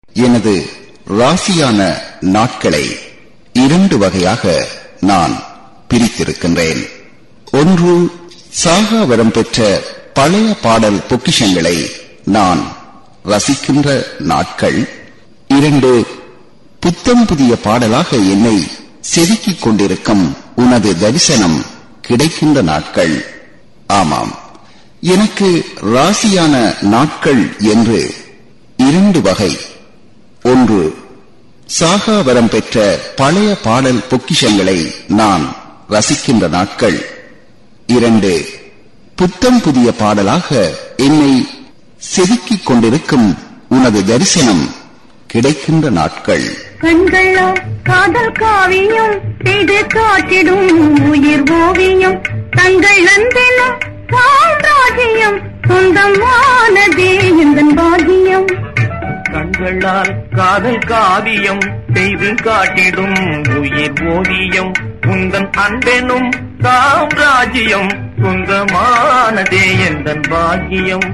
எனது ராசியான நாட்களை இரண்டு வகையாக நான் பிரித்திருக்கின்றேன் ஒன்று சாகா வரம் பெற்ற பழைய பாடல் பொக்கிஷங்களை நான் ரசிக்கின்ற நாட்கள் இரண்டு புத்தம் புதிய பாடலாக என்னை செதுக்கிக் கொண்டிருக்கும் உனது தரிசனம் கிடைக்கின்ற நாட்கள் ஆமாம் எனக்கு ராசியான நாட்கள் என்று இரண்டு வகை ஒன்று சாகாவரம் பெற்ற பழைய பாடல் பொக்கிஷங்களை நான் ரசிக்கின்ற நாட்கள் இரண்டு புத்தம் புதிய பாடலாக என்னை செதுக்கிக் கொண்டிருக்கும் உனது தரிசனம் கிடைக்கின்ற நாட்கள் கண்களோ காதல் காவியம் செய்து காட்டிடும் உயிர் ஓவியம் தங்கள் அன்பிலும் சாம்ராஜ்யம் சொந்தமானதே இந்த பாகியம் கண்களால் காதல் காவியம் செய்து காட்டிடும் உயிர் ஓவியம் உந்தன் அன்பெனும் சாம்ராஜ்யம் சொந்தமானதே எந்த பாக்கியம்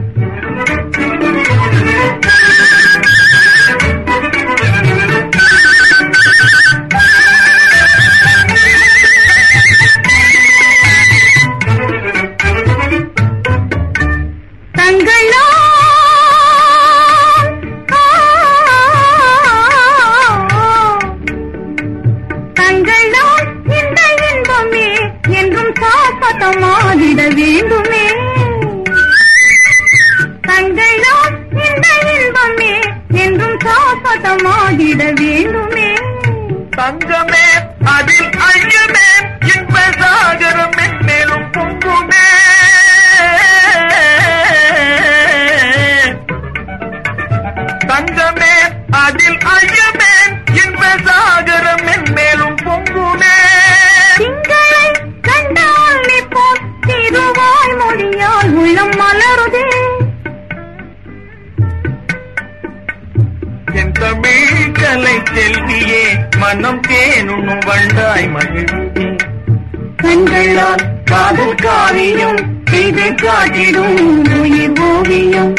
தங்களோ தங்களோ இந்த இன்பமே என்றும் சாஸ்வதமாகிட வேண்டுமே தங்களோ இந்த இன்பமே என்றும் சாஸ்வதமாகிட வேண்டுமே தங்கமே அதில் ஐயமே இன்ப சாகரம் மேலும் பொங்குமே தங்கமே அதில் ஐயமே இன்ப சாகரம் மேலும் பொங்குமே திங்களை கண்டால் நீ போல் திருவாய் மொழியால் உள்ளம் மலருதே என் தமிழ் கலை செல்வியே மனம் தேனும் வண்டாய் மகிழ்ந்தே கண்களால் காதல் காவியம் செய்து காட்டிடும் உயிர் ஓவியம்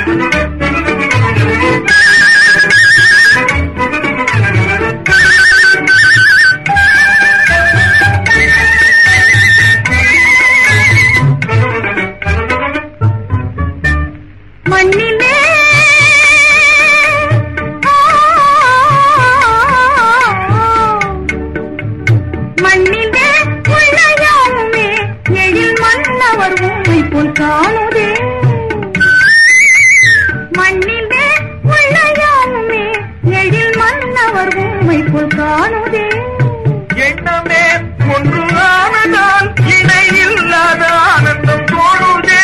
மண்ணிலே மண்ணிலே உள்ளயாவுமே எழில் மன்னவர் உண்மை போல் காணுதே மண்ணிலே உள்ளயாவுமே எழில் மன்னவர் உண்மை போல் காணுதே எண்ணமே ஒன்று ஆனதால் இணை இல்லாத ஆனந்தம் தோணுதே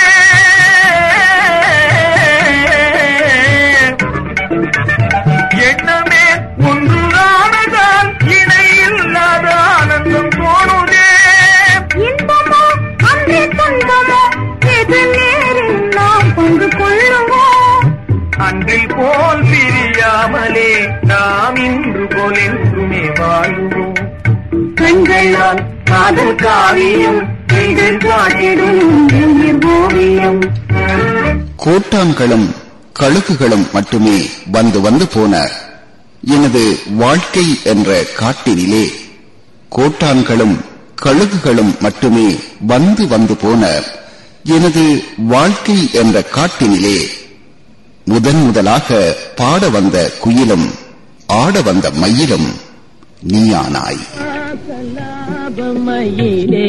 எண்ணமே ஒன்று ஆனதால் இணை இல்லாத ஆனந்தம் தோணுதே இன்பமோ அன்றே துன்பமோ எது நேரில் நாம் பங்கு கொள்ளுவோம் அன்றில் போல் பிரியாமலே நாம் இன்று போல் என்றுமே வாழ்வோம் கண்களால் காதல் காவியம் செய்து காட்டிடும் உயிர் ஓவியம் கோட்டான்களும் கழுகுகளும் மட்டுமே வந்து வந்து போன எனது வாழ்க்கை என்ற காட்டினிலே கோட்டான்களும் கழுகுகளும் மட்டுமே வந்து வந்து போன எனது வாழ்க்கை என்ற காட்டினிலே முதன் முதலாக பாட வந்த குயிலும் ஆட வந்த மயிலும் நீயானாய் கலாபமயிலே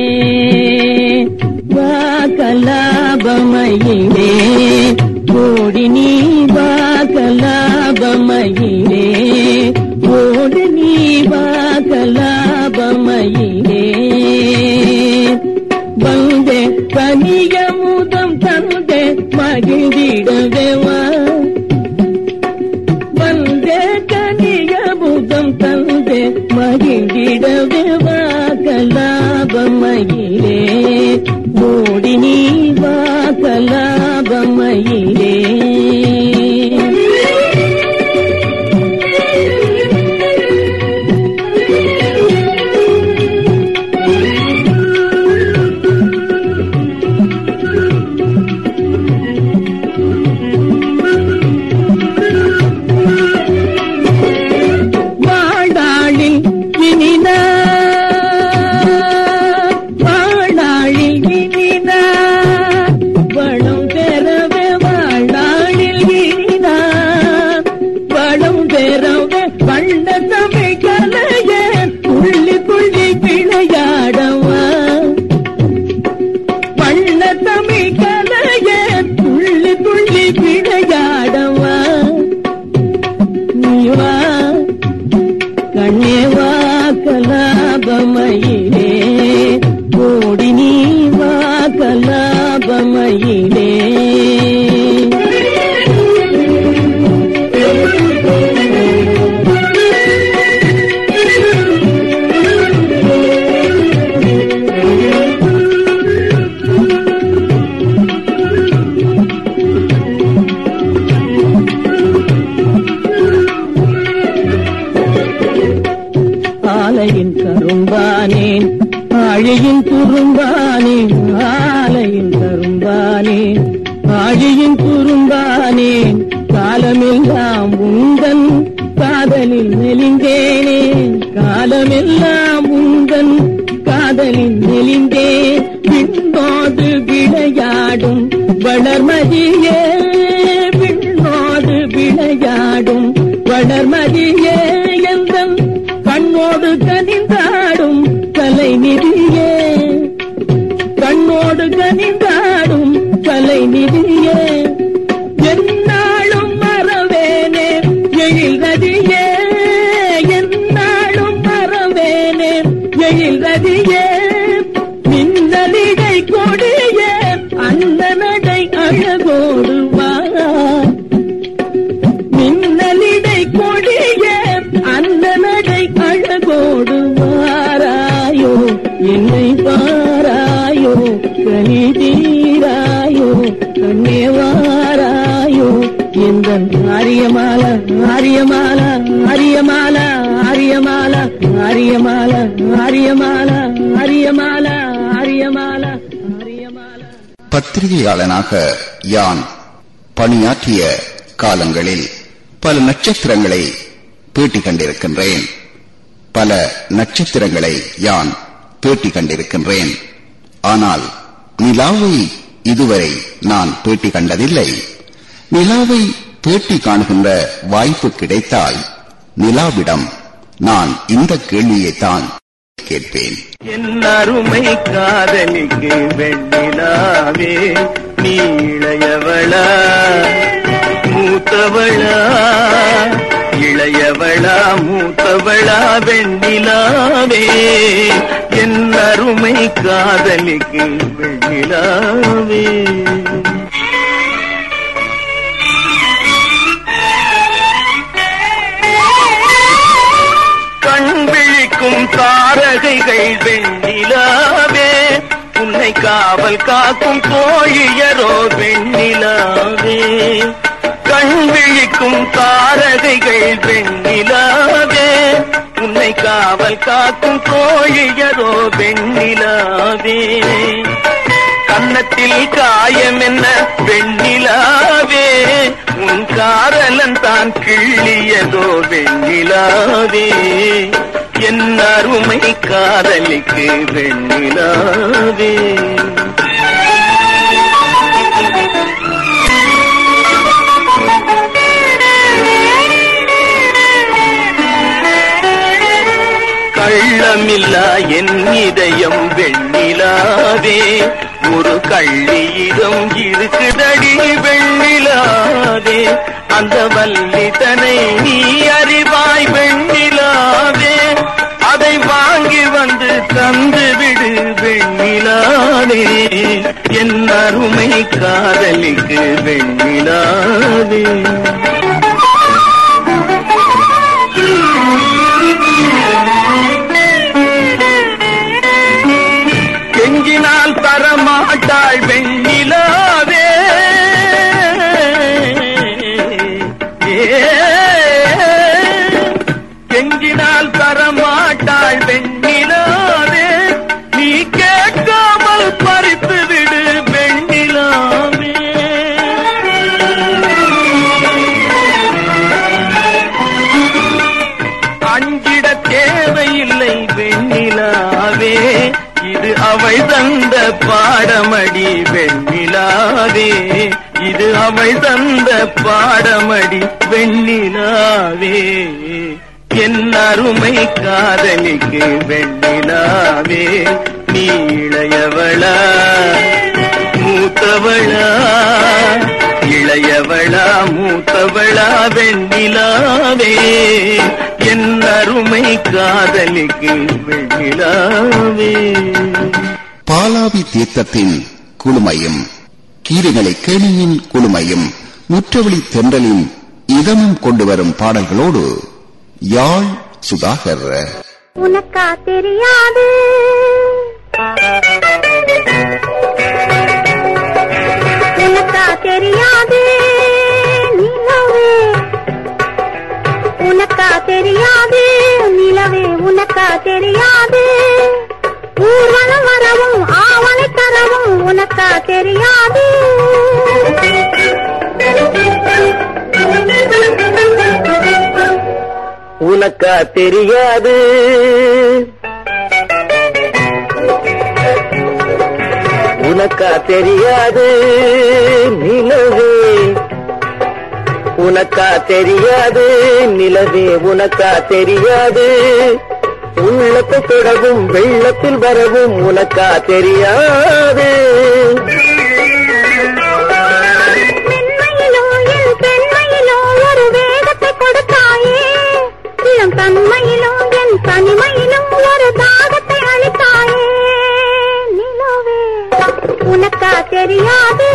வா கலாபமயிலே ஓடி நீ வா கலாபமயிலே ஓடி நீ வா கலாபமயிலே வந்தே கனியமுதம் தந்தே மகிழ்ந்திடவே வா வந்தே கனியமுதம் தந்தே மகிழ்ந்திடவே வா கலாபமயிலே ஓடி நீ வா கலாபமயிலே வண்ண தமிழ் கலைய துள்ளி துள்ளி விளையாடவா வண்ண தமிழ் கலைய துள்ளி துள்ளி விளையாடவா நீ வா கண்ணே வா கலாபமயிலே ஓடி நீ வா கலாபமயிலே ஆலையின் கரும்பானேன் ஆழியின் குறும்பானேன் ஆலையின் கரும்பானேன் ஆழியின் குறும்பானேன் காலமெல்லாம் உந்தன் காதலில் மெலிந்தேனே காலமெல்லாம் உந்தன் காதலில் மெலிந்தேன் விண்ணோடு விளையாடும் வளர்மதியே விண்ணோடு விளையாடும் வளர்மதியே எந்தன் கண்ணோடு கனிந்தாடும் கலை நிதியே கண்ணோடு கனிந்தாடும் கலை நிதியே என்னாலும் மறவேனே எழில் ரதியே என்னாலும் மறவேனே எழில் ரதியே மின்னலிடை கொடியே அந்த நடை அழகோடு வா மின்னலிடை கொடிய அந்த நடை அழகோடு வாராயோ என்னை பாராயோ கனி தீராயோ கண்ணே வாராயோ இந்த ஆரியமால ஆரியமால ஆரியமால ஆரியமால ஆரியமால ஆரியமால ஆரியமால ஆரியமால ஆரியமால பத்திரிகையாளனாக யான் பணியாற்றிய காலங்களில் பல நட்சத்திரங்களை பேட்டி கண்டிருக்கின்றேன் பல நட்சத்திரங்களை யான் பேட்டி கண்டிருக்கின்றேன் ஆனால் நிலாவை இதுவரை நான் பேட்டி கண்டதில்லை நிலாவை பேட்டி காணுகின்ற வாய்ப்பு கிடைத்தால் நிலாவிடம் நான் இந்த கேள்வியைத்தான் கேட்பேன் என் அருமை காதலிக்கு வெண்ணிலாவே நீ இளையவளா மூத்தவளா இளையவளா மூத்தவளா வெண்ணிலாவே என் அருமை காதலிக்கு வெண்ணிலாவே கண் விழிக்கும் தாரகைகள் வெண்ணிலாவே உன்னை காவல் காக்கும் கோழியரோ வெண்ணிலாவே கண் விழிக்கும் தாரகைகள் வெண்ணிலாவே உன்னை காவல் காக்கும் கோழியரோ வெண்ணிலாவே கன்னத்தில் காயம் என்ன வெண்ணிலாவே உன் காரலன் தான் கிள்ளியதோ வெண்ணிலாவே என் அருமை காதலிக்கு வெண்ணிலாவே கள்ளமில்லா என் இதயம் வெண்ணிலாவே ஒரு கள்ளியிடம் இருக்குதடி வெண்ணிலாவே அந்த வல்லிதனை நீ அறிவாய் வெண்ணிலாவே அதை வாங்கி வந்து தந்து விடு வெண்ணிலாவே என் அருமை காதலிக்கு வெண்ணிலாவே கெஞ்சினால் தரமாட்டாள் வெண்ணிலாவே ஏ, கெஞ்சினால் தரமாட்டாள் வெண்ணிலாவே நீ கேட்காமல் பறித்து விடு வெண்ணிலாவே அஞ்சிட தேவையில்லை வெண்ணிலாவே இது அவள் தந்த பாடமடி வெண்ணிலாவே இது அவள் தந்த பாடமடி வெண்ணிலாவே என் அருமை காதலிக்கு வெண்ணிலாவே நீ இளையவளா மூத்தவளா இளையவளா மூத்தவளா வெண்ணிலாவே என் அருமை காதலிக்கு வெண்ணிலாவே பாலாவி தீர்த்தத்தின் குளுமையும் கீரைகளை கேணியின் குளுமையும் முற்றவழி தென்றலின் இதமும் கொண்டு வரும் பாடல்களோடு யாழ் சுதாகர் உனக்கா தெரியாது உனக்கா தெரியாது நிலவே உனக்கா தெரியாது நிலவே உனக்கா தெரியாது ஊர்வலம் வரவும் ஆவலை தரவும் உனக்கா தெரியாது உனக்கா தெரியாது உனக்கா தெரியாது நிலவே உனக்கா தெரியாது நிலவே உனக்கா தெரியாது உள்ளத்தை தொடவும் வெள்ளத்தில் வரவும் உனக்கா தெரியாது பெண்மையிலோ என் பெண்மையிலோ ஒரு வேகத்தை கொடுத்தாயே இளம் தன்மையிலோ என் தனிமையிலும் ஒரு தாகத்தை அளித்தாயே நிலவே உனக்கா தெரியாது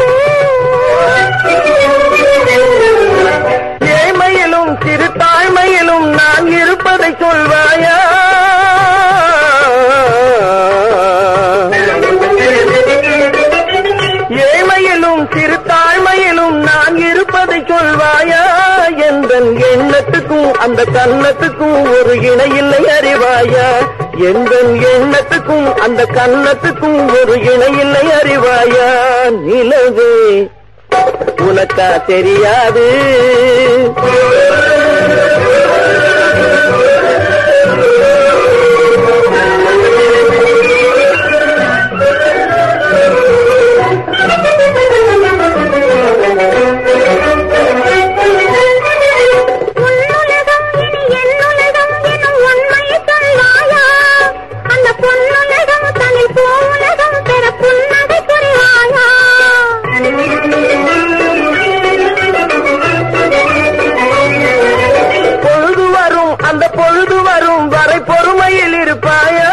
ஏழ்மையிலும் சிறு தாழ்மையிலும் நான் இருப்பதை சொல்வாயா ஏழ்மையிலும் சிறு தாழ்மையிலும் நான் இருப்பதை சொல்வாயா எந்த எண்ணத்துக்கும் அந்த கன்னத்துக்கும் ஒரு இணையில்லை அறிவாயா எந்த எண்ணத்துக்கும் அந்த கன்னத்துக்கும் ஒரு இணையில்லை அறிவாயா நிலவே உனக்கா தெரியாது உன்னுலகம் இனி என்னுலகம் எனும் உண்மையை சொல்வாயா அந்த பொன்னுலகம் தனில் பூவுலகம் பெற புன்னகை புரிவாயா பொழுது வரும் அந்த பொழுது வரும் வரை பொறுமையில் இருப்பாயா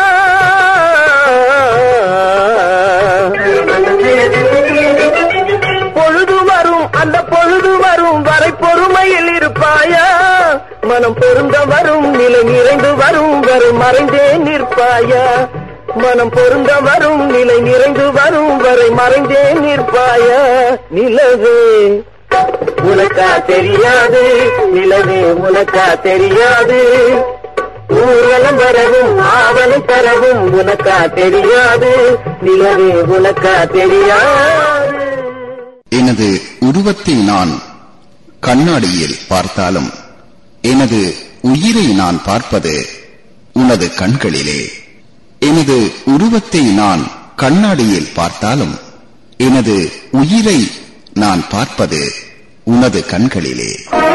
பொழுது வரும் அந்த பொழுது வரும் வரை பொறுமையில் இருப்பாயா மனம் பொருந்த வரும் நிலை நிறைந்து வரும் வரை மறைந்தே நிற்பாயா மனம் பொருந்த வரும் நிலை நிறைந்து வரும் வரை மறைந்தே நிற்பாயா நிலவே உனக்கா தெரியாது நிலவே உனக்கா தெரியாது ஊர்வலம் வரவும் ஆவலம் தரவும் உனக்கா தெரியாது நிலவே உனக்கா தெரியாது எனது உருவத்தை நான் கண்ணாடியில் பார்த்தாலும் எனது உயிரை நான் பார்ப்பது உனது கண்களிலே எனது உருவத்தை நான் கண்ணாடியில் பார்த்தாலும் எனது உயிரை நான் பார்ப்பது உனது கண்களிலே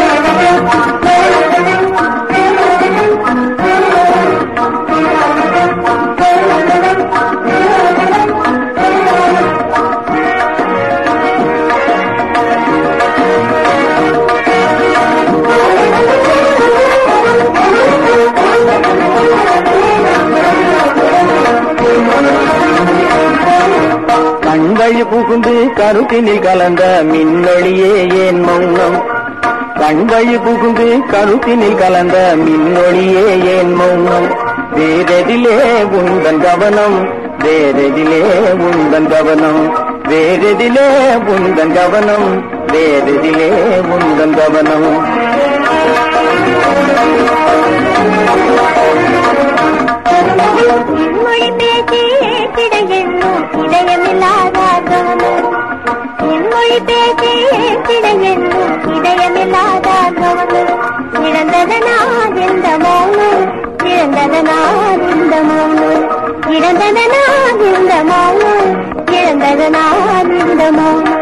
கண்வழி புகுந்து கருத்தினில் கலந்த மின்னொளியே ஏன் மௌனம் கண்வழி புகுந்து கருத்தினில் கலந்த மின்னொளியே ஏன் மௌனம் வேறெதிலே உந்தன் கவனம் வேறெதிலே உந்தன் கவனம் வேறெதிலே உந்தன் கவனம் வேறெதிலே உந்தன் கவனம் மொழி பேசி ஏற்றிட எண்ணும் இதயமில்லாத கவனம் என்மொழி பேசி ஏற்றிட எண்ணும் இதயமில்லாத கவனம் இழந்ததனால் இந்த மௌனம் இழந்ததனால் இந்த மௌனம் இழந்ததனால் இந்த மௌனம் இழந்ததனால் இந்த மௌனம்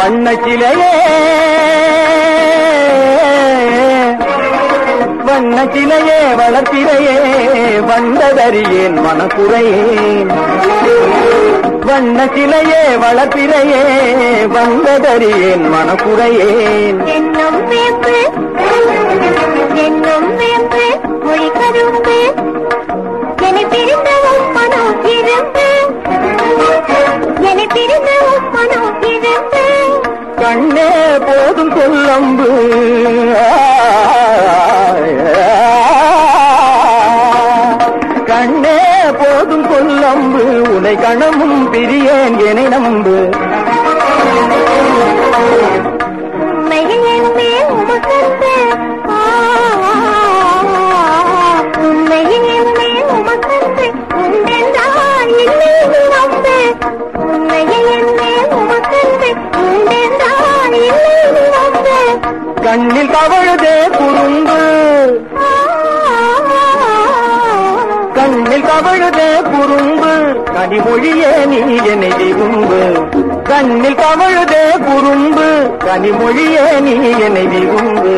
வண்ணச்சிலையே வண்ணச்சிலையே வளர்ப்பிறையே வந்ததறியேன் மனக்குறையேன் வண்ணச்சிலையே வளர்ப்பிறையே வந்ததறியேன் மனக்குறையேன் என்னும் வேம்பு என்னும் வேம்பு மொழி கரும்பு என்னை பிரிந்த உம்மனோ இரும்பு என்னை பிரிந்த உம்மனோ இரும்பு கண்ணே போதும் சொல்லம்பு கண்ணே போதும் சொல்லம்பு உனை கணமும் பிரியேன் என நம்பு உண்மையில் என்னே உமக்கன்று உண்மையில் என்னே உமக்கன்று உண்டென்றால் இல்லை நீ நம்பு உண்மையில் என்னே உமக்கன்று உண்டென்றால் இல்லை நீ நம்பு கண்ணில் கவழுதே குறும்பு கண்ணில் கவழுதே குறும்பு கனிமொழியே நீ என்னை விரும்பு கண்ணில் கவழுதே குறும்பு கனிமொழியே நீ என்னை விரும்பு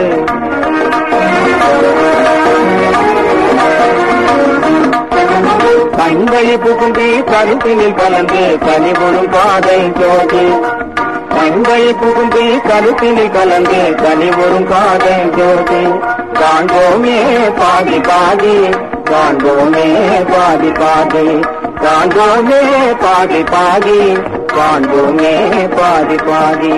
கண்களை புகுந்தி கருத்தினில் கலந்து கனிபொழும் பாதை ஜோதி கண்களை புகுந்தி கருத்தினில் கலந்து கனிபொழும் பாதை ஜோதி காண்போமே பாதி பாதி காண்போமே பாதி பாதி காண்போமே பாதி பாதி காண்போமே பாதி பாதி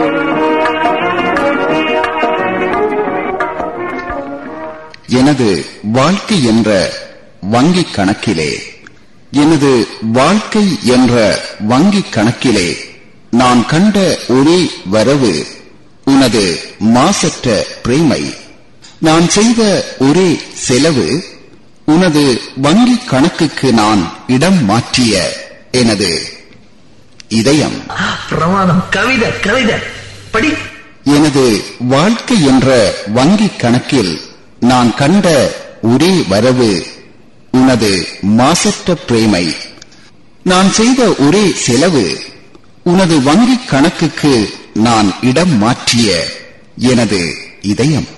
எனது வாழ்க்கை என்ற வங்கிக் கணக்கிலே எனது வாழ்க்கை என்ற வங்கிக் கணக்கிலே நான் கண்ட ஒரே வரவு உனது மாசற்ற பிரேமை நான் செய்த ஒரே செலவு உனது வங்கிக் கணக்குக்கு நான் இடம் மாற்றிய எனது இதயம் பிரமாதம் கவிதை கவிதை படி எனது வாழ்க்கை என்ற வங்கிக் கணக்கில் நான் கண்ட ஒரே வரவு உனது மாசற்ற பிரேமை நான் செய்த ஒரே செலவு உனது வங்கிக் கணக்குக்கு நான் இடம் மாற்றிய எனது இதயம்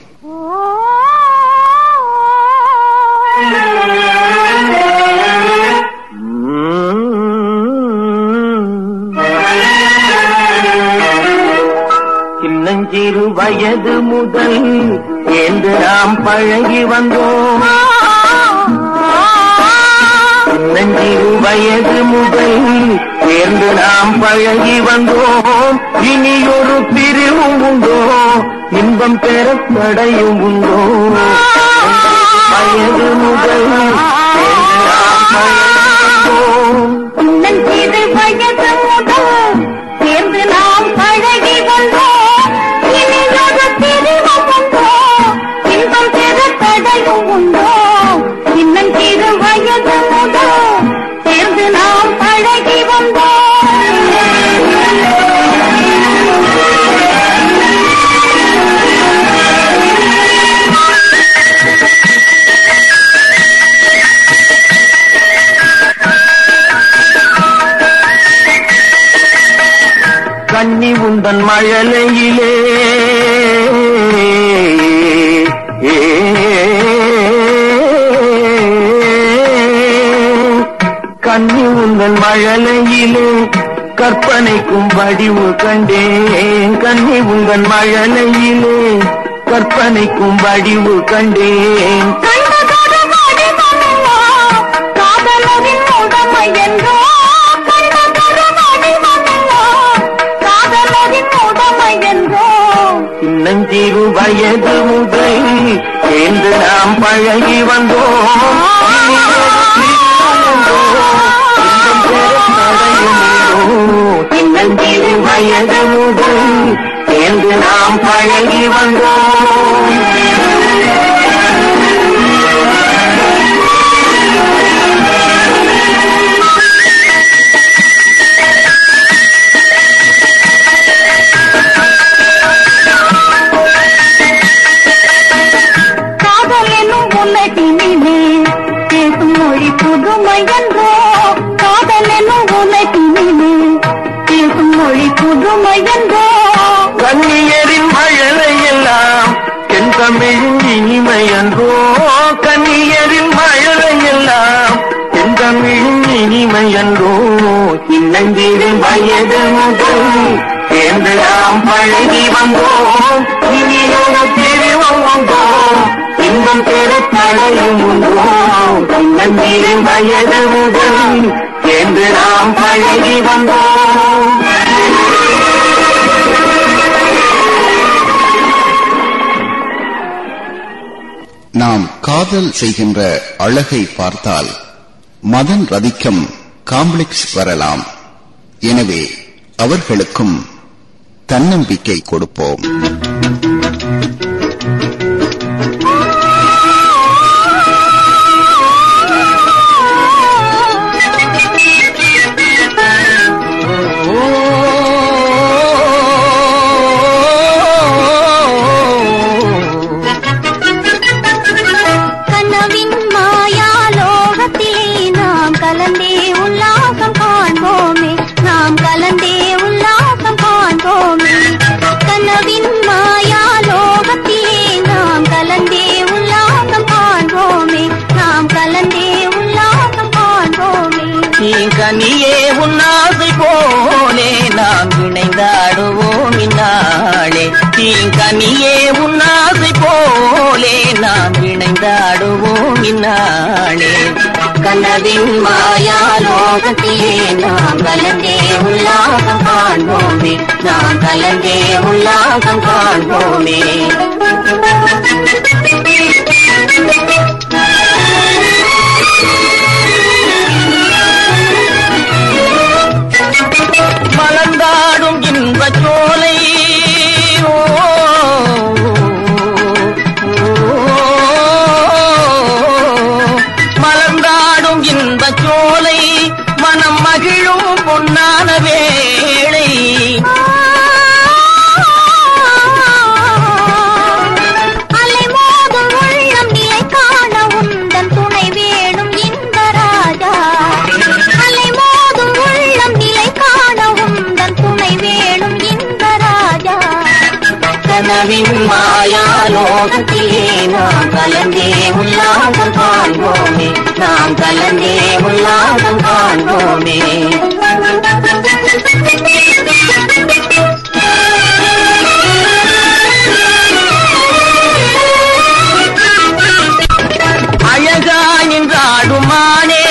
சின்னஞ்சிறு வயது முதல் என்று நாம் பழகி வந்தோம் சின்னஞ்சிறு வயது முதல் என்று நாம் பழகி வந்தோம் இனியொரு பிரிவும் உண்டோ இன்பம் பெற தடையும் உண்டோ வயது முதல் என்று நாம் பழகி வந்தோம் சின்னஞ்சிறு வயது முதல் சேர்ந்து நாம் பழகி வந்தோம் இனி ஒரு பிரிவும் உண்டோ இன்பம் பெற தடையும் உண்டோ சின்னஞ்சிறு வயது முதல் சேர்ந்து நாம் பழகி வந்தோம் கன்னி உந்தன் மழலையிலே கன்னி உந்தன் மழலையிலே கற்பனைக்கும் வடிவு கண்டேன் கன்னி உந்தன் மழலையிலே கற்பனைக்கும் வடிவு கண்டேன் கண்டதொரு மணிமணியோ, காதலரின் உடமை என்றோ கண்டதொரு மணிமணியோ, காதலரின் உடமை என்றோ சின்னஞ்சிறு வயது முதல் சேர்ந்து நாம் பழகி வந்தோம் சின்னஞ்சிறு வயது முதல் சேர்ந்து நாம் பழகி வந்தோம் காதல் என்னும் உலகினிலே பேசும் மொழி புதுமை என்றோ காதல் என்னும் உலகினிலே பேசும் மொழி புது பெருமை என்றோ கண்ணியரின் மழலை எல்லாம் என் தமிழின் இனிமை என்றோ கண்ணியரின் மழலை எல்லாம் என் தமிழின் இனிமை என்றோ சின்னஞ்சிறு வயது முதல் சேர்ந்து நாம் பழகி வந்தோம் இனியோட திருவம் வந்தோம் இன்பம் பெற தடையும் உண்டோ சின்னஞ்சிறு வயது முதல் சேர்ந்து நாம் பழகி வந்தோம் நாம் காதல் செய்கின்ற அழகை பார்த்தால் மதன் ரதிக்கம் காம்ப்ளெக்ஸ் வரலாம் எனவே அவர்களுக்கும் தன்னம்பிக்கை கொடுப்போம் கனவின் மாயாலோகத்திலே நாம் கலந்தே உல்லாசம் காண்போமே நாம் கலந்தே உல்லாசம் காண்போமே கனவின் மாயாலோகத்திலே நாம் கலந்தே உல்லாசம் காண்போமே நாம் கலந்தே உல்லாசம் காண்போமே நீ கனியே உன்னாசை போலே நாம் இணைந்தாடுவோம் இந்நாளே நீ கனியே உன்னாசை போலே நாம் இணைந்தாடுவோம் இந்நாளே கனவின் மாயாலோகத்திலே நாம் கலந்தே உல்லாசம் காண்போமே நாம் கலந்தே உல்லாசம் காண்போமே மலர்ந்தாடும் இன்பச் சோலை ஓ, மலர்ந்தாடும் இன்பச் சோலை மனம் மகிழும் பொன்னான வேளை அலை மோதும் உள்ளம் நிலை காண உந்தன் துணை வேணும் இந்த ராஜா அலை மோதும் உள்ளம் நிலை காண உந்தன் துணை வேணும் இந்த ராஜா கனவின் மாயாலோகத்திலே நாம் கலந்தே உல்லாசம் காண்போமே நாம் கலந்தே உல்லாசம் காண்போமே அழகா நின்றாடுமானே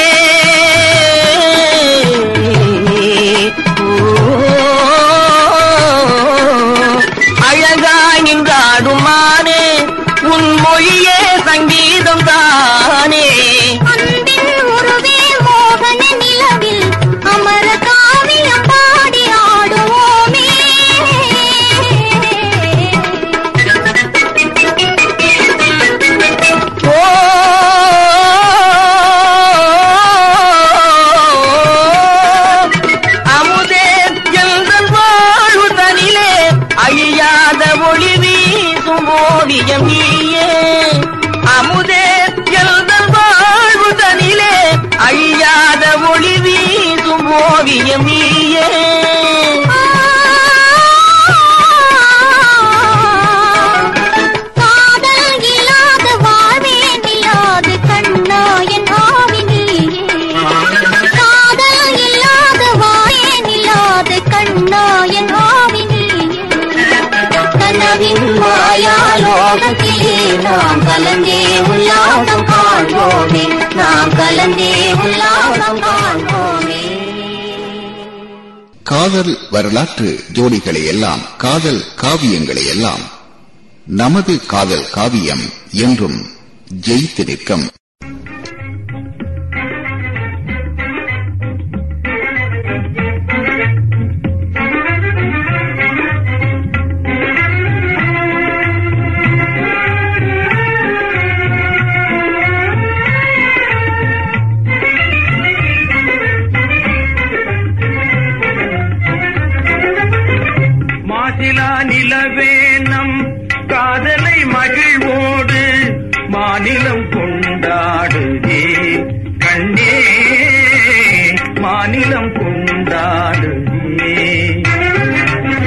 அழகா நின்றாடுமானே உன் மொழியே சங்கீதம் தானே அன்பின் உருவே மோகன நிலவில் அமர காவியம் பாடி ஆடுவோமே ஓ அமுதே எங்கள் வாழ்வு தனிலே அழியாத ஒளி வீசும் ஓவியம் நீயே அமுதே எங்கள் வாழ்வு தனிலே அழியாத ஒளி வீசும் ஓவியம் நீயே காதல் இல்லாத வாழ்வே நில்லாது கண்ணா என் ஆவி நீயே காதல் இல்லாத வாயே நில்லாது கண்ணா என் ஆவி நீயே கனவின் மாயாலோகத்திலே நாம் கலந்தே உல்லாசம் காண்போமே நாம் கலந்தே உல்லாசம் காண்போமே காதல் வரலாற்று ஜோடிகளை எல்லாம் காதல் காவியங்களை எல்லாம் நமது காதல் காவியம் என்றும் ஜெயித்து நிற்கும் மாசிலா நிலவே நம் காதலை மகிழ்வோடு மாநிலம் கொண்டாடுதே கண்ணே மாநிலம் கொண்டாடுதே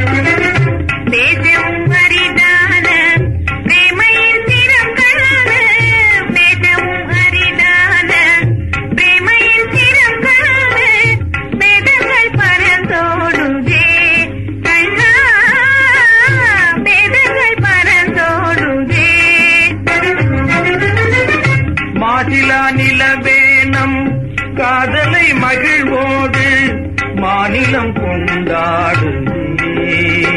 காதலை மகிழ்வோடு மாநிலம் கொண்டாடுதே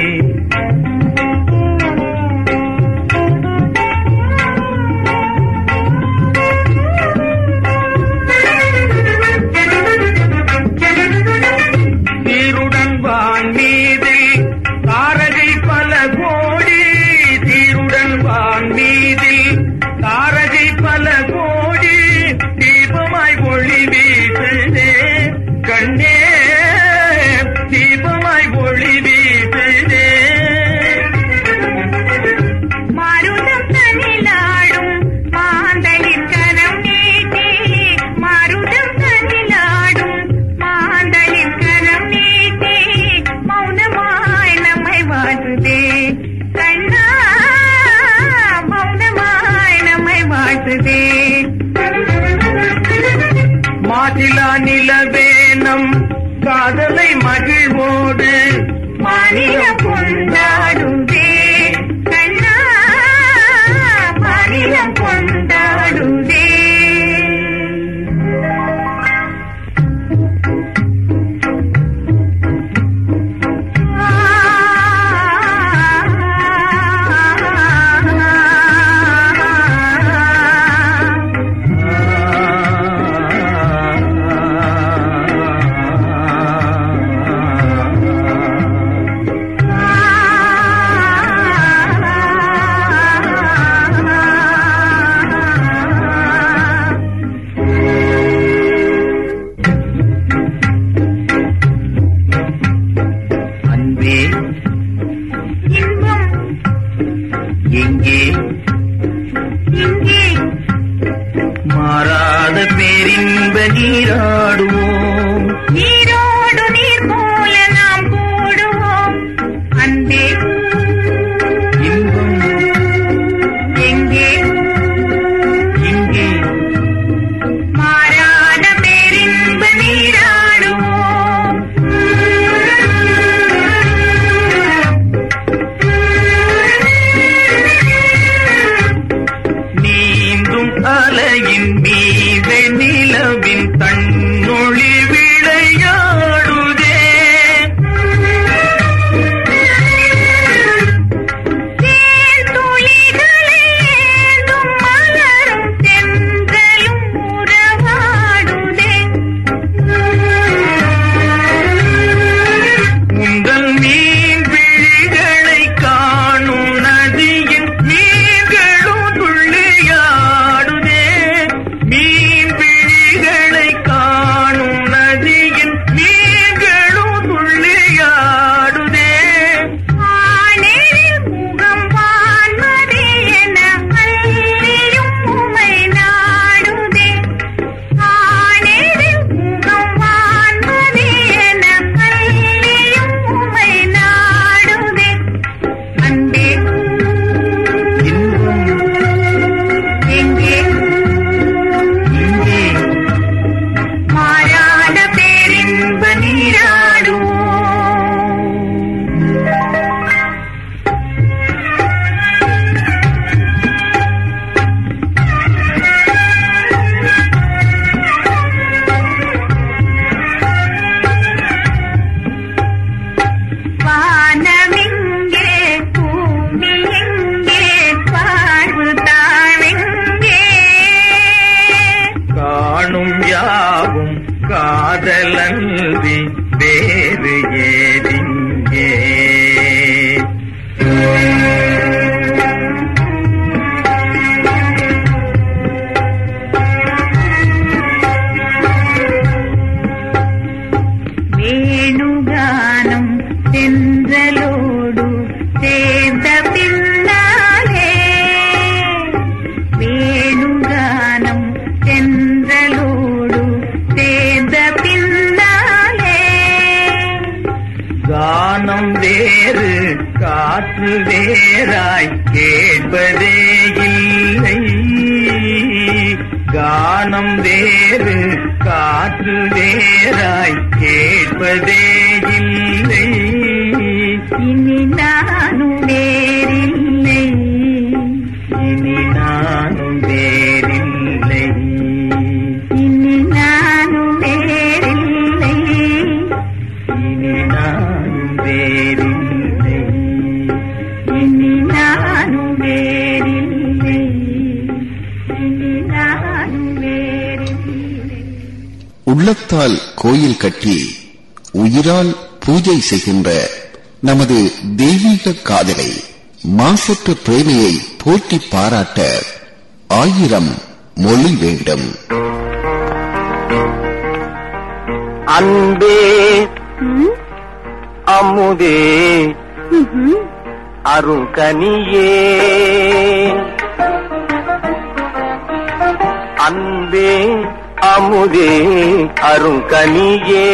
தீருடன் வான் மீதில் தாரகை பல கோடி தீருடன் வான் மீதில் தாரகை பல கோடி தீபமாய் ஒளி வீசுதே கண்ணே தீபமாய் ஒளி வீசுதே மருதம் தனிலாடும் மாந்தளிர் கரம் நீட்டி மருதம் தனிலாடும் மாந்தளிர் கரம் நீட்டி மௌனமாய் நம்மை வாழ்த்துதே கண்ணா மௌனமாய் நம்மை வாழ்த்துதே மாசிலா நிலவேனம் காதலை மகிழ்வோடு மாநிலம் கொண்டாடுதே கண்ணா மாநிலம் கொண்டாடுதே அன்பே இன்பம் எங்கே இங்கே மாறாத பேரின்ப நீராடுவோம் நீரோடு நீர் போல நாம் கூடுவோம் அன்பே இன்பம் எங்கே இங்கே மாறாத பேரின்ப நீராடுவோம் நீந்தும் அலையின் மீது நிலவின் தன்னொளி விளையாடுதே தேன்துளிகளை ஏந்தும் மலரும் தென்றலும் உறவாடுதே உங்கள் மீன் விழிகளை காணும் நதியின் மீன்களும் துள்ளியாடுதே மீன் விழிகளை காணும் நதியின் மீன்களும் துள்ளியாடுதே ஆனேரில் முகம் வான்மதி என அள்ளியும் உமை நாடுதே ஆனேரில் முகம் வான்மதி என அள்ளியும் உமை நாடுதே அன்பே இன்பம் எங்கே இங்கே மாறாத பேரின்ப நீராடுவோம் வானமிங்கே பூமி எங்கே வாழ்வு தாழெங்கே காணும் யாவும் காதலன்றி வேறு ஏதிங்கே வேணுகானம் தென்றலோடு சேர்ந்த பின்னாலே வேணுகானம் தென்றலோடு சேர்ந்த பின்னாலே கானம் வேறு காற்று வேறாய் கேட்பதே இல்லை கானம் வேறு காற்று வேறாய் கேட்பதே இல்லை இனி நானும் வேறில்லை இனி நானும் வேறில்லை இனி நானும் வேறில்லை உள்ளத்தால் கோயில் கட்டி உயிரால் பூஜை செய்கின்ற நமது தெய்வீக காதலை மாசற்ற பிரேமையை போற்றி பாராட்ட ஆயிரம் மொழி வேண்டும் அன்பே அமுதே அருங்கனியே அன்பே அமுதே அருங்கனியே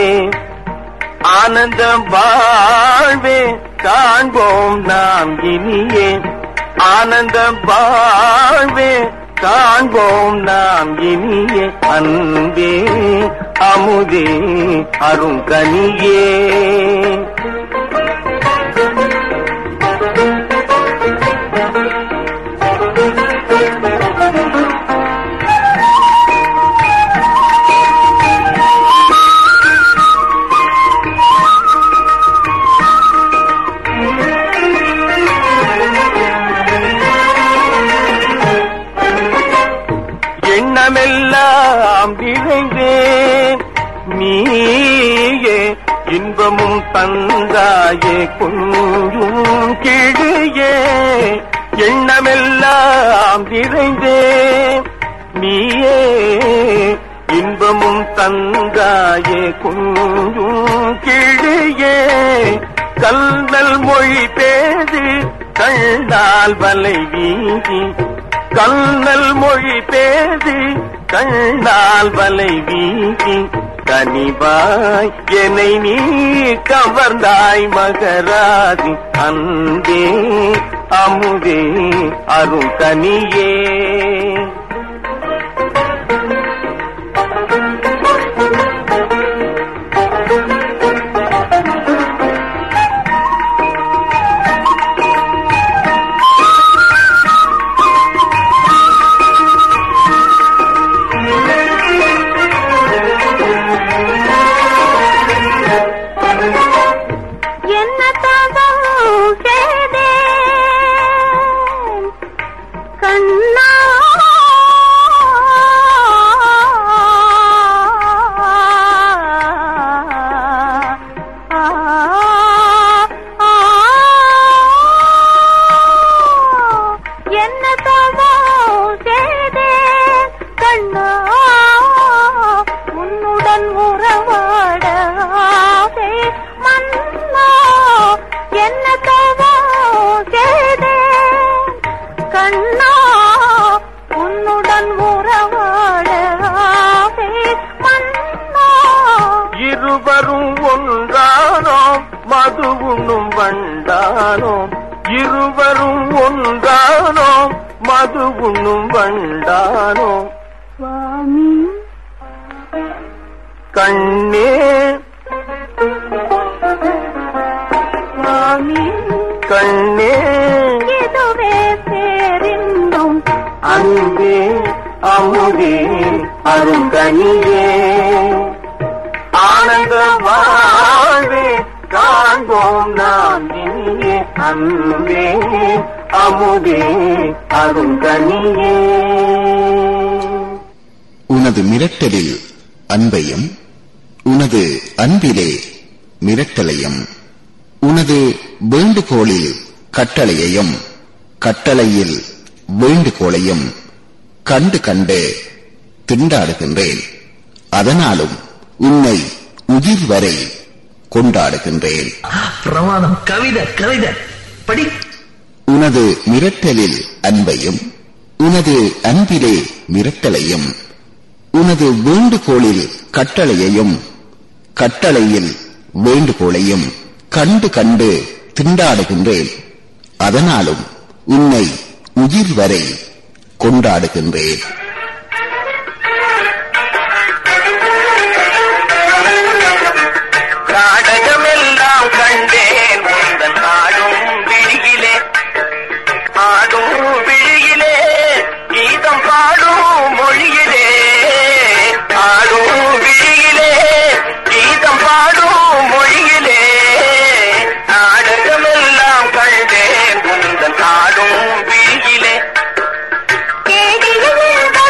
ஆனந்த வாழ்வே காண்போம் நாம் இனியே ஆனந்த வாழ்வே காண்போம் நாம் இனியே அன்பே அமுதே அருங்கனியே எண்ணமெல்லாம் விளைந்தேன் நீயே இன்பமும் தந்தாயே கொஞ்சும் கிழியே எண்ணமெல்லாம் விளைந்தேன் நீயே இன்பமும் தந்தாயே கொஞ்சும் கிழியே கல்நல் மொழி பேசி கண்ணால் வலை வீசி கண்ணல் மொழி பேசி கண்ணால் வலை வீசி கனிவாய் என்னை நீ கவர்ந்தாய் மகராதி அன்பே அமுதே அருள் கனியே என்ன தவம் செய்தேன் கண்ணா என்ன தவம் செய்தேன் கண்ணா உன்னுடன் உறவாட ஆசை மன்னா என்ன தவம் செய்தேன் கண்ணா உன்னுடன் உறவாட ஆசை மன்னா இருவரும் ஒன்றானோம் மது உண்ணும் வண்டானோம் இருவரும் ஒன்றானோம் மது உண்ணும் வண்டானோம் சுவாமி கண்ணே சுவாமி கண்ணே இதுவே பேரின்பம் அன்பே அமுதே அருங்கனியே ஆனந்த வாழ்வே காண்போம் நாம் இனியே அன்பே அமுதே அருங்கனியே உனது மிரட்டலில் அன்பையும் உனது அன்பிலே மிரட்டலையும் உனது வேண்டுகோளில் கட்டளையையும் கட்டளையில் வேண்டுகோளையும் கண்டு கண்டு திண்டாடுகின்றேன் அதனாலும் உன்னை உயிர் வரை கொண்டாடுகின்றேன் பிரமாதம் கவிதை கவிதை படி உனது மிரட்டலில் அன்பையும் உனது அன்பிலே மிரட்டலையும் உனது வேண்டுகோளில் கட்டளையையும் கட்டளையில் வேண்டுகோளையும் கண்டு கண்டு திண்டாடுகின்றேன் அதனாலும் உன்னை உயிர் வரை கொண்டாடுகின்றேன் நாடகமெல்லாம் கண்டேன் உந்தன் ஆடும் விழியிலே ஆடும் விழியிலே கீதம் பாடும் மொழியிலே ஆடும் விழியிலே கீதம் பாடும் மொழியிலே நாடகமெல்லாம் கண்டேன் உந்தன் ஆடும் விழியிலே கேடியில்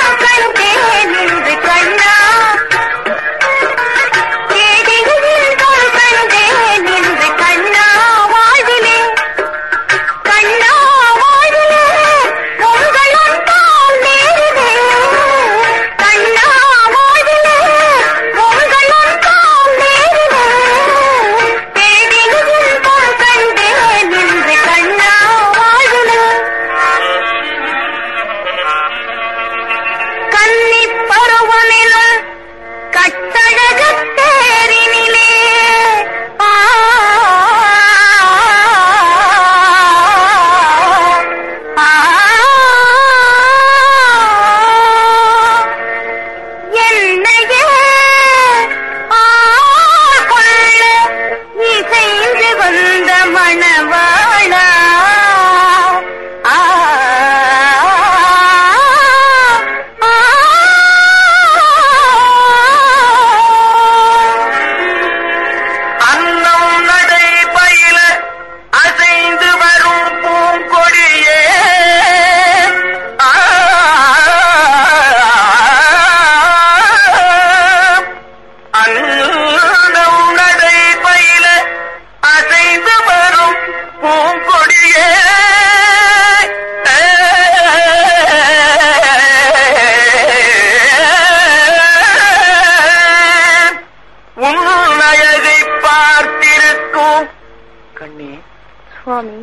சுவாமி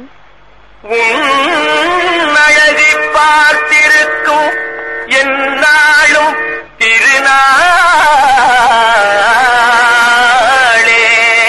உன் அழகை பார்த்திருக்கும் என்னாலும் திருநாளே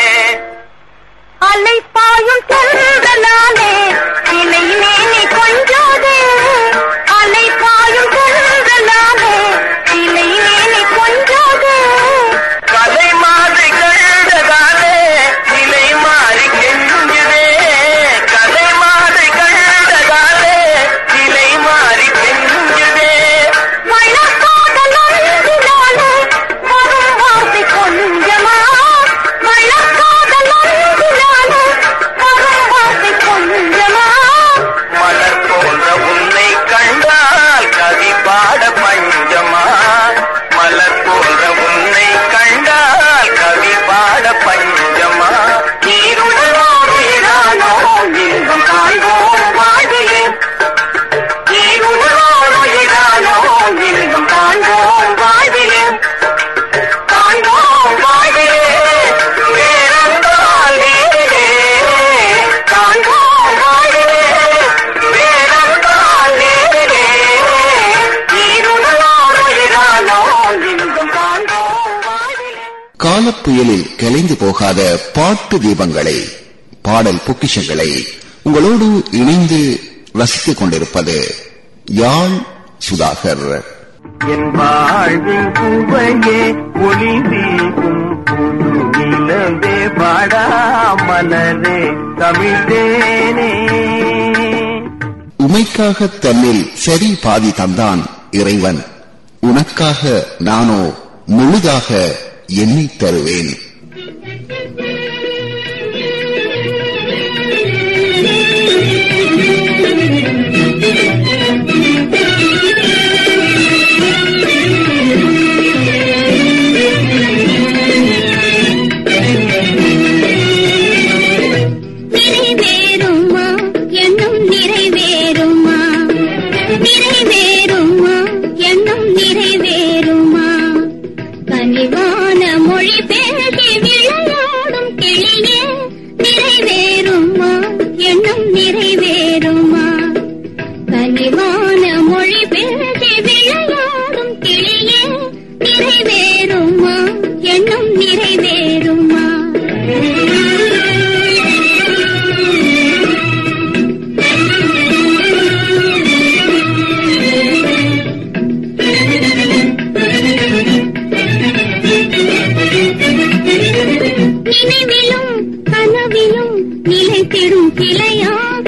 அலை பாயும் சென்றலானே இலையிலே நீ கொஞ்சோது அலை பாயும் சென்றலானே இலையிலே நீ கொஞ்சோது கலை மாறி கண்டதாலே நிலை மாறி கெஞ்சுதே கலை மாறி கண்டதாலே நிலை மாறி கெஞ்சுதே வழக்காத நொந்தினாலே வரும் வார்த்தை கொஞ்சமா வழக்காத நொந்தினாலே வரும் வார்த்தை கொஞ்சமா மலர் போன்ற உன்னை கண்டால் கவி பாட பஞ்சமா மலர் போன்ற உன்னை கண்டால் கவி பாட பஞ்சமா நீருடனோ நீரானோ இன்பம் காண்போம் வாழ்விலே நீருடனோ நீரானோ இன்பம் காண்போம் வாழ்விலே காண்போம் வாழ்விலே வேறந்தால் வேறே காண்போம் வாழ்விலே வேறந்தால் வேறே நீருடனோ நீரானோ இன்பம் காண்போம் வாழ்விலே காலப்புயலில் கலைந்து போகாத பாட்டு தீபங்களை பாடல் பொக்கிஷங்களை உங்களோடு இணைந்து ரசித்துக் கொண்டிருப்பது யாழ் சுதாகர் என் வாழ்வின் சுவையே ஒளி வீசும் புது நிலவே பாடா மலரே தமிழ்தேனே உமைக்காக தன்னில் சரி பாதி தந்தான் இறைவன் உனக்காக நானோ முழுதாக எண்ணி தருவேன் நிறைவேறுமா எண்ணம் நிறைவேறுமா நிறைவேறுமா எண்ணம் நிறைவேறுமா கனிவான மொழி பேசி விளையாடும் கிளியே நிறைவேறுமா எண்ணம் நிறைவேறுமா கனிவான மொழி பேசி விளையாடும் கிளியே நிறைவேறுமா எண்ணம் நிறைவேறுமா நினைவிலும் கனவிலும் நிலைத்திடும் கிளையாக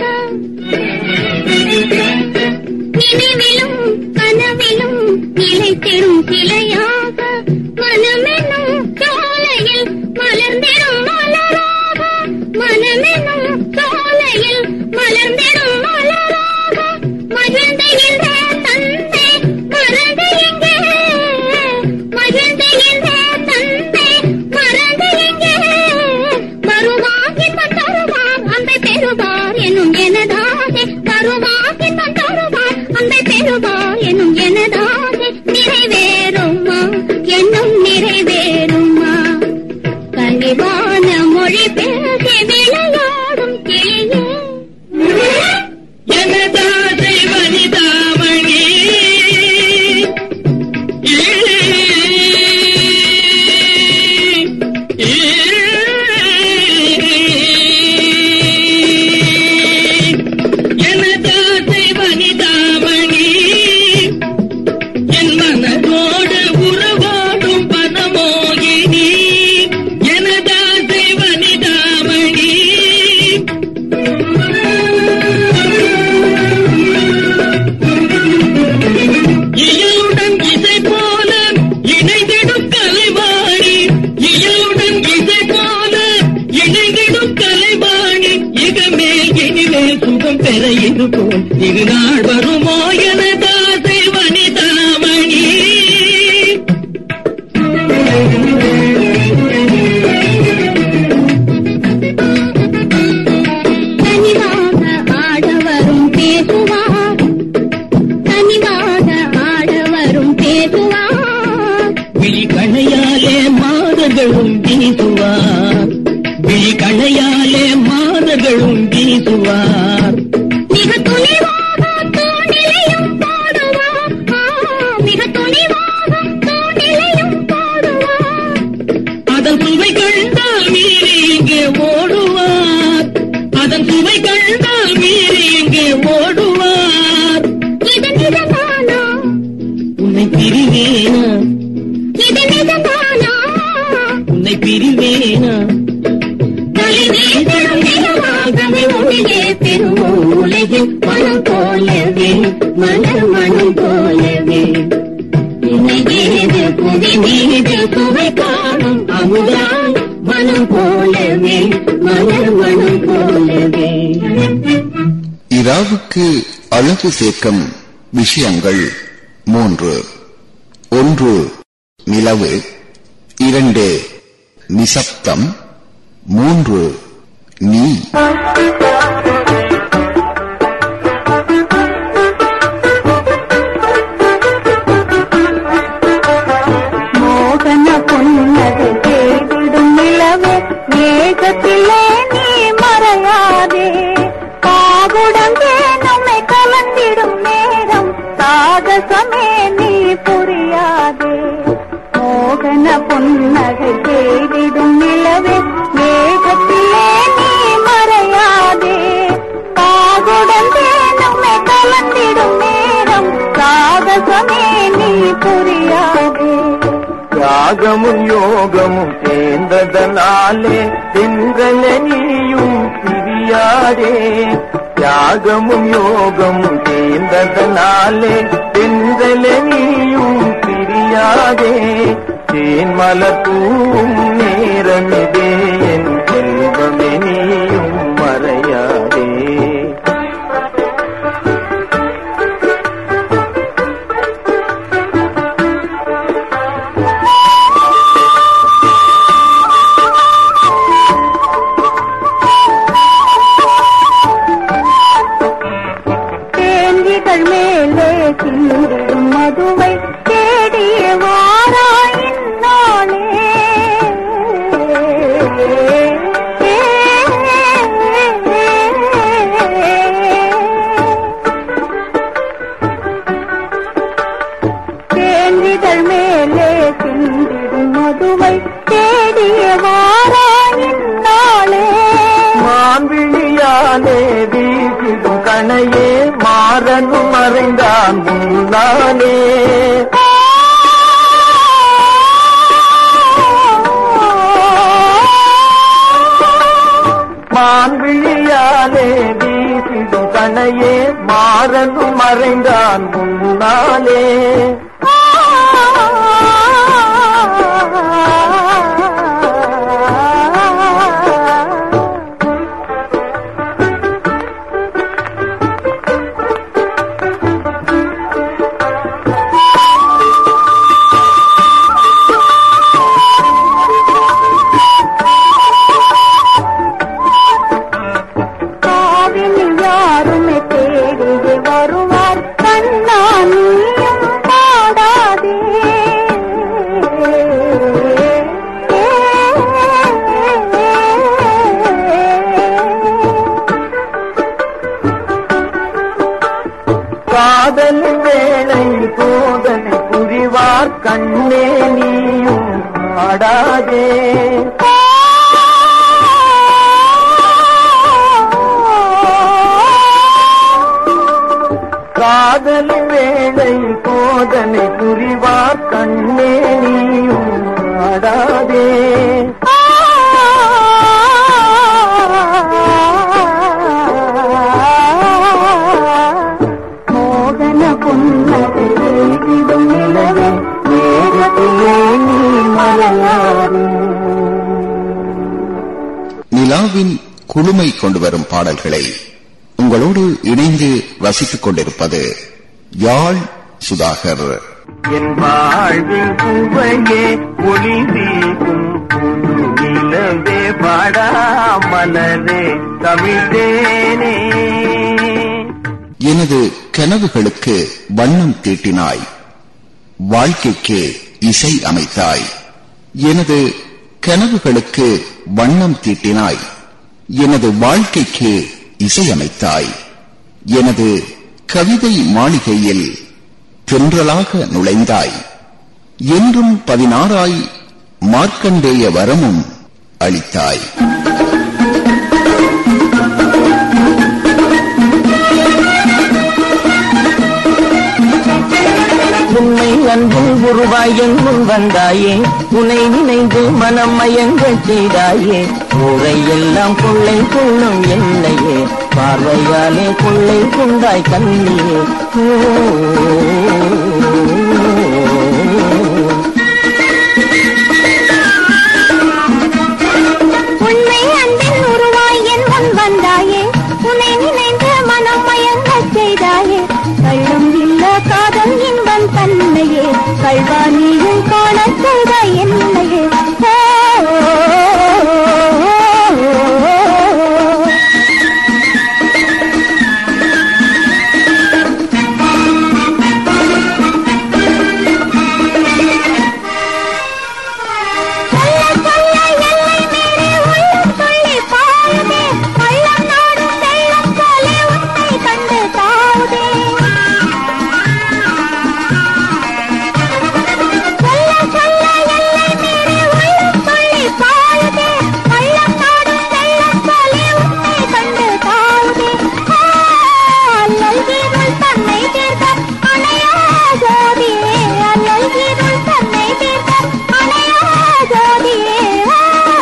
நினைவிலும் கனவிலும் நிலைத்திடும் கிளையாக மனமென்னும் சோலையில் மலர்ந்திடும் மலராக மனமென்னும் சோலையில் மலர்ந்திடும் மலராக மகிழ்ந்த தந்தை மறந்து எங்கே மகிழ்ந்த தந்தை மறந்து எங்கே வருவான் இன்பம் தருவான் அன்பை பெறுவார் எனும் எனதாகே வருவான் இன்பம் தருவான் அன்பை பெறுவார் எனும் எனதாகே நிறைவேறுமா எண்ணம் நிறைவேறுமா கனிவான மொழி பேசி விளையாடும் கிளியே எனதாசை வனிதாமணி எனதாசை வனிதாமணி என் மனதோடு உறவாடும் பதமோகினி எனதாசை வனிதாமணி இயலுடன் இசை போல இணைந்திடும் கலைவாணி இயலுடன் இசை போல இணைந்திடும் கலைவாணி இகமேல் இனிமேல் சுகம் பெற இது போல் திருநாள் வருமோ என தாசை வனிதாமணி தனிவாக ஆடவரும் பேசுவார் தனிவாக ஆடவரும் பேசுவார் விழி கணையாலே மாதர்களும் வீசுவார் விழி கணையாலே மாத மலர்களும் வீசுவார் மிக துணிவாக தோணிலையும் போடுவார் ஆ, மிக துணிவாக தோணிலையும் போடுவார் அதன் சுவை கண்டால் மீறி இங்கே ஓடுவார் அதன் சுவை கண்டால் மீறி இங்கே ஓடுவார் இது நிஜமானா உன்னை பிரிவேனா இது நிஜமானா உன்னை பிரிவேனா தலைவேந்தரும் நிஜமாகவே ஒளியே பெறுவோம் உலகில் மனம் போலவே மலர் மனம் போலவே இணையேது புவி மீது சுவை காணும் அமுதாய் மனம் போலவே மலர் மனம் போலவே இராவுக்கு அழகு சேர்க்கும் விஷயங்கள் மூன்று ஒன்று நிலவு இரண்டு நிசப்தம் மூன்று நீ மோகன புன்னகை செய்திடும் நிலவே மேகத்திலே நீ மறையாதே காகுடங்கே நம்மை கலந்திடும் நேரம் சாகசமே நீ புரியாதே மோகன புன்னகை செய்திடும் நிலவே மேகத்திலே நீ மறையாதே காகுடங்கே நம்மை கலந்திடும் நேரம் சாகசமே நீ புரியாதே தியாகமும் யோகமும் சேர்ந்ததனாலே திங்கள நீயும் பிரியாதே தியாகமும் யோகமும் சேர்ந்ததனாலே திங்கள நீயும் பிரியாதே தேன்மலர் தூவும் நேரமிதே என் செல்வமே நீயும் மறையாதே தேங்கிகள் மேலே சிந்திடும் மதுவை தேடிய வாராயின் நாளே தேங்கிகள் மேலே சிந்திடும் மதுவை தேடிய வாராயின் நாளே மான்விழியாலே வீசிடும் கணையே மாறனும் மறைந்தான் முன்னாலே மான்விழியாலே வீசிடும் கணையே மாறனும் மறைந்தான் முன்னாலே காவினில் யாருமே தேடியே வருவார் கண்ணா நீயும் பாடாதே காதல் வேளை சோதனை புரிவார் கண்ணே நீயும் ஆடாதே காதல் வேளை சோதனை புரிவார் கண்ணே நீயும் ஆடாதே மோகன புன்னகை செய்திடும் நிலவே மேகத்திலே நீ மலையாறு நிலாவின் குளுமை கொண்டு வரும் பாடல்களை உங்களோடு இணைந்து ரசித்துக் கொண்டிருப்பது யாழ் சுதாகர் என் வாழ்வின் சுவையே ஒளி வீசும் புது நிலவே பாடா மலரே தமிழ்தேனே எனது கனவுகளுக்கு வண்ணம் தீட்டினாய் வாழ்க்கைக்கு இசை அமைத்தாய் எனது கனவுகளுக்கு வண்ணம் தீட்டினாய் எனது வாழ்க்கைக்கு இசையமைத்தாய் எனது கவிதை மாளிகையில் தென்றலாக நுழைந்தாய் என்றும் பதினாறாய் மார்க்கண்டேய வரமும் அளித்தாய் உன்னை அன்பில் உருவாய் என் முன் வந்தாயே உன்னை நினைந்து மனம் மயங்க செய்தாயே ஊரை எல்லாம் கொள்ளை கொள்ளும் என்னையே பார்வையாலே கொள்ளை கொண்டாய் கண்ணியே ஓ உன்னை அன்பின் உருவாய் என் முன் வந்தாயே உன்னை நினைந்து மனம் மயங்கச் செய்தாயே கள்ளம் இல்ல காதல் இன்பம் தன்னையே கல்வாணியும் காணச் செய்தாய் என்னையே ஓ, ஓ, ஓ, ஓ. சொல்ல சொல்ல எல்லை மீறி உள்ளம் துள்ளி பாயுதே பள்ளம் நாடும் வெள்ளம் போலே உன்னை கண்டு தாவுதே சொல்ல சொல்ல எல்லை மீறி உள்ளம் துள்ளி பாயுதே பள்ளம் நாடும் வெள்ளம் போலே உன்னை கண்டு தாவுதே ஆ, அல்லல் கீருள் தன்னை தீர்க்க அணையா ஜோதியே அல்லல் கீருள் தன்னை தீர்க்க அணையா ஜோதியே ஆ,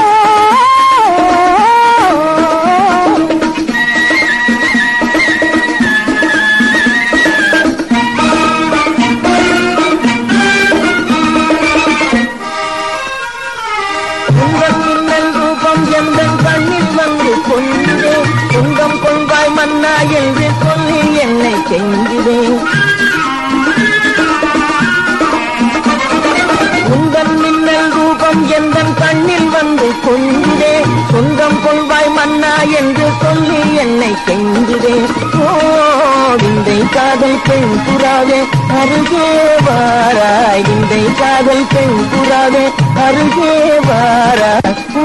உங்கள் மின்னல் ரூபம் எந்த கண்ணில் வந்து கொண்டே துங்கம் கொள்வாய் மன்னா என்று சொல்லி என்னை செஞ்சிடேன் உங்கள் மின்னல் ரூபம் எந்த கண்ணில் வந்து கொண்டே சொந்தம் கொள்வாய் மன்னா என்று சொல்லி என்னை செஞ்சிடே ஓ விந்தை காதல் பெண் புறாவே அருகே வாராய் விந்தை காதல் பெண் புறாவே அருகே வாராய் ஓ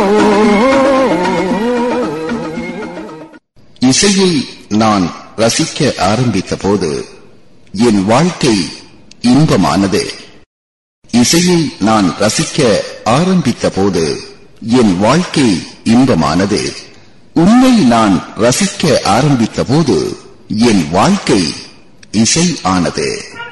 இசையை நான் ரசிக்க ஆரம்பித்த போது என் வாழ்க்கை இன்பமானது இசையை நான் ரசிக்க ஆரம்பித்த போது என் வாழ்க்கை இன்பமானது உன்னை நான் ரசிக்க ஆரம்பித்த போது என் வாழ்க்கை இசை ஆனது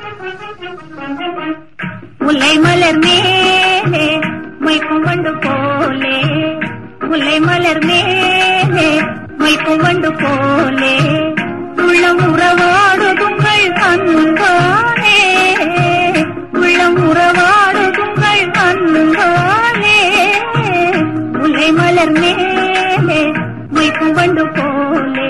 முல்லை மலர் மேலே மொய்க்கும் வண்டு போலே முல்லை மலர் மேலே மொய்க்கும் வண்டு போலே உள்ளம் உறவாடுதுங்கள் அன்பானே உள்ளம் உறவாடுதுங்கள் அன்பானே முல்லை மலர் மேலே மொய்க்கும் வண்டு போலே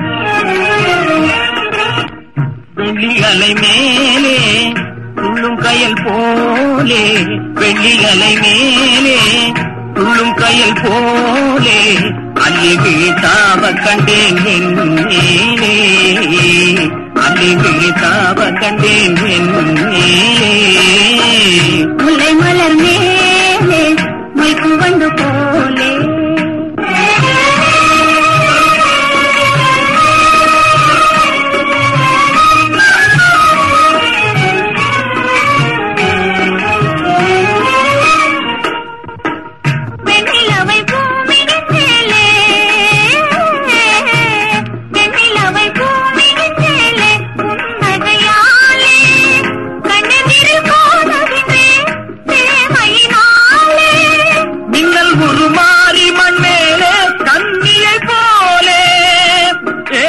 வெள்ளி அலை மேலே துள்ளும் கயல் போலே வெள்ளி அலை மேலே துள்ளும் கயல் போலே அள்ளி வீழ்த்தாவ கண்டேன் என் மேலே அள்ளி வீழ்த்தாவ கண்டேன் என் மேலே முல்லை மலர் மேலே மொய்க்கும் வண்டு போலே வெண்ணிலவை பூமியின் மேலே வெண்ணிலவை பூமியின் மேலே புன்னகையாலே கண்ணெதிரில் காணுகின்றேன் சேமையினாலே மின்னல் உருமாறி மண் மேலே கண்ணியை போலே ஏ,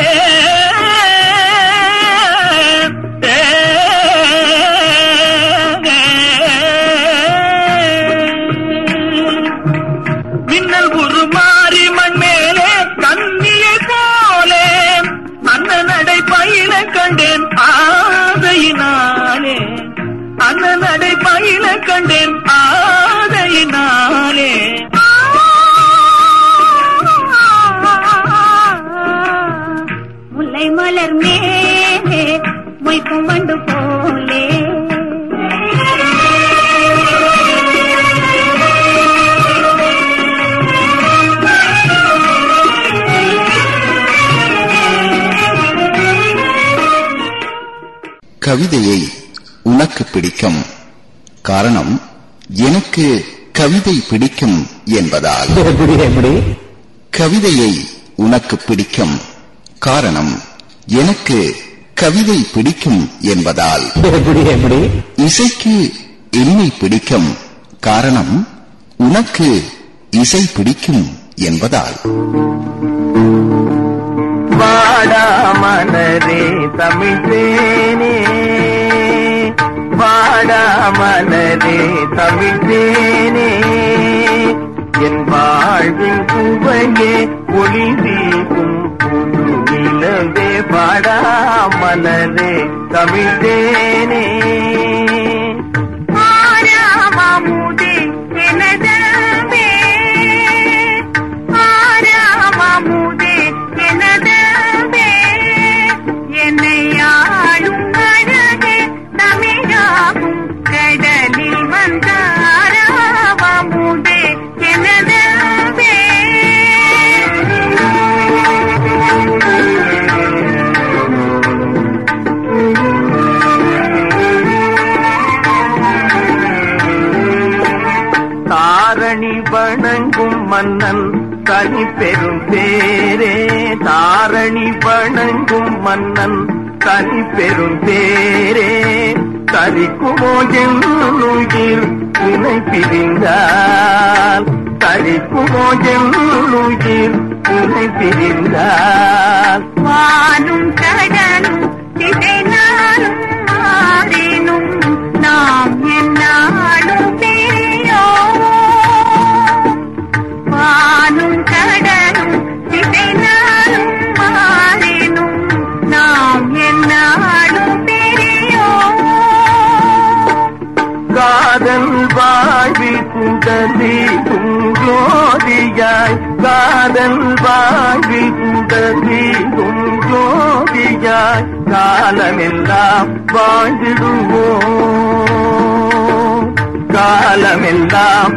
ஏ, மின்னல் உருமாறி மண் மேலே கண்ணியை போலே அண்ணன் நடை பயில கண்டேன் ஆதையினாலே அண்ணன் நடை பயில கண்டேன் ஆதையினாலே முல்லை மலர் மேலே மொய்க்கும் வண்டு போலே கவிதையை உனக்கு பிடிக்கும் காரணம் எனக்கு கவிதை பிடிக்கும் என்பதால் எப்படி எப்படி கவிதையை உனக்கு பிடிக்கும் காரணம் எனக்கு கவிதை பிடிக்கும் என்பதால் எப்படி எப்படி இசைக்கு என்னை பிடிக்கும் காரணம் உனக்கு இசை பிடிக்கும் என்பதால் வாடா மலரே தமிழ்தேனே வாடா மலரே தமிழ்தேனே என் வாழ்வின் சுவையே ஒளி வீசும் புது நிலவே வாடா மலரே தமிழ்தேனே ஆராமமுதே எனதமே ஆராமமுதே எனதமே என்னை ஆளும் அழகே தமிழாகும் கடலில் வந்த ஆராமமுதே எனதமே தாரணி வணங்கும் மன்னன் தனி பெரும் பேரே தாரணி வணங்கும் மன்னன் தனி பெரும் பேரே தரிக்குமோ என்னுயிர் துணை பிரிந்தால் தரிக்குமோ என்னுயிர் துணை பிரிந்தால் வானும் கடலும் திசை நாளும் மாறினும் நாம் என்னாலும் பிரியோம் வானும் கடலும் திசை நாளும் மாறினும் நாம் என்னாலும் பிரியோம் காதல் வாழ்வில் குடலி ஜோதியாய் காதல் வாழ்வில் குடலி ஜோதியாய் காலமெல்லாம் வாழ்ந்திடுவோம் காலமெல்லாம்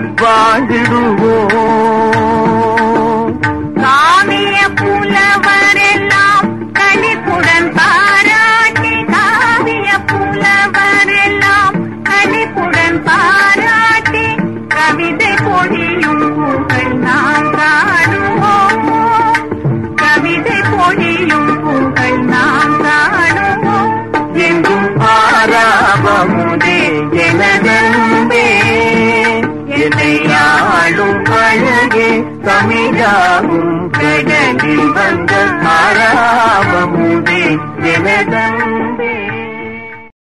வாழ்ந்திடுவோம் காமிய புலவரெல்லாம் கணிப்புடன் பாராட்டி காவிய புலவரெல்லாம் கணிப்புடன் பாராட்டி கவிதை பொழியும் புகழ் நாம் காணுவோம் கவிதை பொழியும் புகழ் நாம் காணுவோம் எங்கும் ஆறாவமுதே எனதன்பே என்னை ஆளும் அழகே தமிழாகும் கடலில் வந்த ஆறாவமுதே எனதன்பே